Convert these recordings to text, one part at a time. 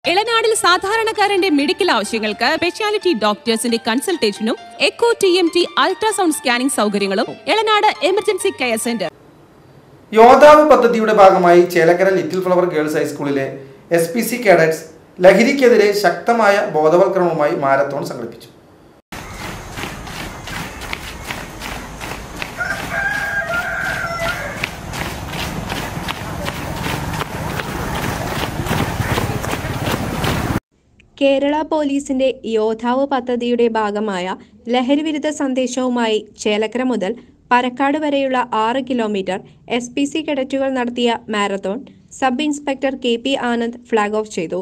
ഇളനാടിൽ സാധാരണക്കാരന്റെ മെഡിക്കൽ ആവശ്യങ്ങൾക്ക് സ്പെഷ്യാലിറ്റി ഡോക്ടേഴ്സിന്റെ കൺസൾട്ടേഷനും echo T M T ultrasound scanning സൗകര്യങ്ങളും Elanad emergency care centre Yodhav പദ്ധതിയുടെ ഭാഗമായി ചേലക്കര ലിറ്റിൽ ഫ്ലവർ ഗേൾസ് ഹൈസ്കൂളിലെ എസ് പി സി കേഡറ്റ്സ് ലഹരിക്കെതിരെ ശക്തമായ ബോധവൽക്കരണവുമായി മാരത്തോൺ സംഘടിപ്പിച്ചു കേരള പോലീസിന്റെ യോദ്ധാവ് പദ്ധതിയുടെ ഭാഗമായ ലഹരിവിരുദ്ധ സന്ദേശവുമായി ചേലക്കര മുതൽ പരക്കാട് വരെയുള്ള ആറ് കിലോമീറ്റർ എസ് പി സി കേഡറ്റുകൾ നടത്തിയ marathon sub inspector K P Anand flag off ചെയ്തു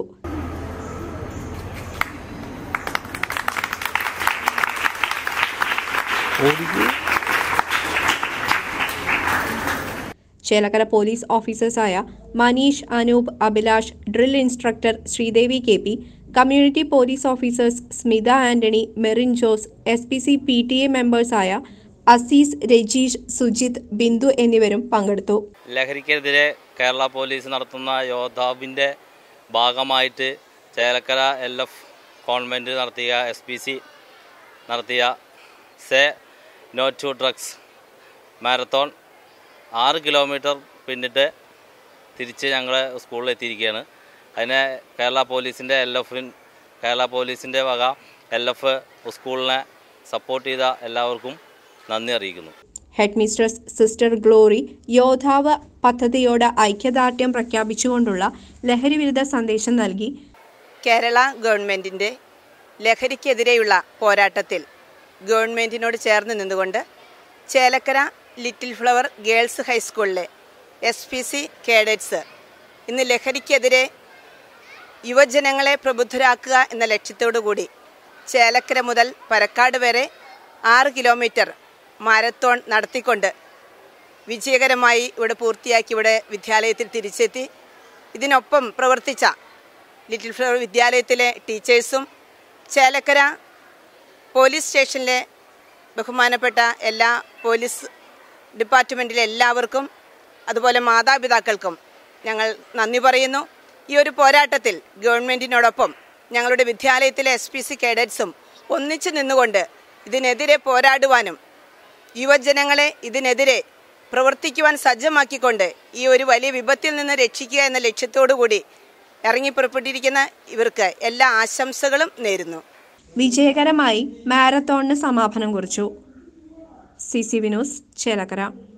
ചേലക്കര പോലീസ് ഓഫീസേഴ്സായ Manish Anoop Abhilash drill instructor Sreedevi K P community police officers Smitha Antony Merin Jose S P C P T A മെമ്പേഴ്സായ അസീസ് രജീഷ് സുജിത് ബിന്ദു എന്നിവരും പങ്കെടുത്തു ലഹരിക്കെതിരെ കേരള പോലീസ് നടത്തുന്ന യോദ്ധാവിൻ്റെ ഭാഗമായിട്ട് ചേലക്കര എൽ എഫ് കോൺവെൻറ്റ് നടത്തിയ എസ് പി സി നടത്തിയ say no to drugs marathon ആറ് കിലോമീറ്റർ പിന്നിട്ട് തിരിച്ച് ഞങ്ങൾ സ്കൂളിൽ എത്തിയിരിക്കുകയാണ് അതിനെ കേരള പോലീസിൻ്റെ എൽ എഫിൻ കേരള പോലീസിൻ്റെ വക എൽ എഫ് സ്കൂളിനെ സപ്പോർട്ട് ചെയ്ത എല്ലാവർക്കും നന്ദി അറിയിക്കുന്നു head mistress sister Glory Yodhav പദ്ധതിയോട് ഐക്യദാർഢ്യം പ്രഖ്യാപിച്ചുകൊണ്ടുള്ള ലഹരിവിരുദ്ധ സന്ദേശം നൽകി കേരള ഗവൺമെൻറ്റിൻ്റെ ലഹരിക്കെതിരെയുള്ള പോരാട്ടത്തിൽ ഗവൺമെൻറ്റിനോട് ചേർന്ന് നിന്നുകൊണ്ട് ചേലക്കര ലിറ്റിൽ ഫ്ലവർ ഗേൾസ് ഹൈസ്കൂളിലെ എസ് പി സി കേഡറ്റ്സ് ഇന്ന് ലഹരിക്കെതിരെ യുവജനങ്ങളെ പ്രബുദ്ധരാക്കുക എന്ന ലക്ഷ്യത്തോടു കൂടി ചേലക്കര മുതൽ പരക്കാട് വരെ ആറ് കിലോമീറ്റർ മാരത്തോൺ നടത്തിക്കൊണ്ട് വിജയകരമായി ഇവിടെ പൂർത്തിയാക്കി ഇവിടെ വിദ്യാലയത്തിൽ തിരിച്ചെത്തി ഇതിനൊപ്പം പ്രവർത്തിച്ച ലിറ്റിൽ ഫ്ലവർ വിദ്യാലയത്തിലെ ടീച്ചേഴ്സും ചേലക്കര പോലീസ് സ്റ്റേഷനിലെ ബഹുമാനപ്പെട്ട എല്ലാ പോലീസ് ഡിപ്പാർട്ട്മെൻറ്റിലെ എല്ലാവർക്കും അതുപോലെ മാതാപിതാക്കൾക്കും ഞങ്ങൾ നന്ദി പറയുന്നു ഈ ഒരു പോരാട്ടത്തിൽ ഗവൺമെൻറ്റിനോടൊപ്പം ഞങ്ങളുടെ വിദ്യാലയത്തിലെ എസ് പി സി കേഡറ്റ്സും ഒന്നിച്ചു നിന്നുകൊണ്ട് ഇതിനെതിരെ പോരാടുവാനും യുവജനങ്ങളെ ഇതിനെതിരെ പ്രവർത്തിക്കുവാൻ സജ്ജമാക്കിക്കൊണ്ട് ഈ ഒരു വലിയ വിപത്തിൽ നിന്ന് രക്ഷിക്കുക എന്ന ലക്ഷ്യത്തോടു കൂടി ഇറങ്ങി പുറപ്പെട്ടിരിക്കുന്ന ഇവർക്ക് എല്ലാ ആശംസകളും നേരുന്നു വിജയകരമായി മാരത്തോണിന് സമാപനം കുറിച്ചു സി സി വിനോസ് ചേലക്കര